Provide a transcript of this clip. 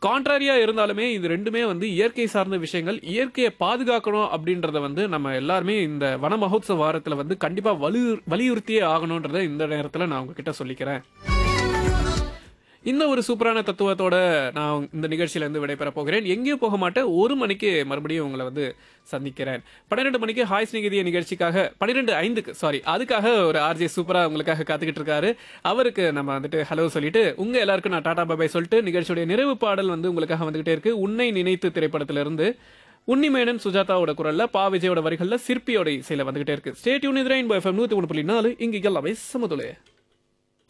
கான்ட்ராரியா இருந்தாலுமே இது ரெண்டுமே வந்து இயற்கை சார்ந்த விஷயங்கள் இயற்கையை பாதுகாக்கணும் அப்படின்றத வந்து நம்ம எல்லாருமே இந்த வன மகோத்சவ வாரத்துல வந்து கண்டிப்பா வலு வலியுறுத்தியே ஆகணுன்றத இந்த நேரத்துல நான் உங்ககிட்ட சொல்லிக்கிறேன் இந்த ஒரு சூப்பரான தத்துவத்தோட நான் இந்த நிகழ்ச்சியில இருந்து விடைபெற போகிறேன் எங்கேயும் போக மாட்டேன் ஒரு மணிக்கு மறுபடியும் உங்களை வந்து சந்திக்கிறேன் பன்னிரெண்டு மணிக்கு ஹாய் ஸ்நேகிதிய நிகழ்ச்சிக்காக பன்னிரெண்டு ஐந்துக்கு சாரி அதுக்காக ஒரு ஆர்ஜே சூப்பரா உங்களுக்காக காத்துக்கிட்டு இருக்காரு அவருக்கு நம்ம வந்துட்டு ஹலோ சொல்லிட்டு உங்க எல்லாருக்கும் நான் டாடா பாபாய் சொல்லிட்டு நிகழ்ச்சியுடைய நிறைவு பாடல் வந்து உங்களுக்காக வந்துகிட்டே இருக்கு உன்னை நினைத்து திரைப்படத்திலிருந்து உன்னிமேனன் சுஜாதாவோட குரல்ல பா விஜயோட வரிகள்ல சிற்பியோட இசையில வந்துகிட்டே இருக்கு stay tuned Rainbow FM நூத்தி ஒன்று புள்ளி நாலு இங்க எல்லாமே சமதுலே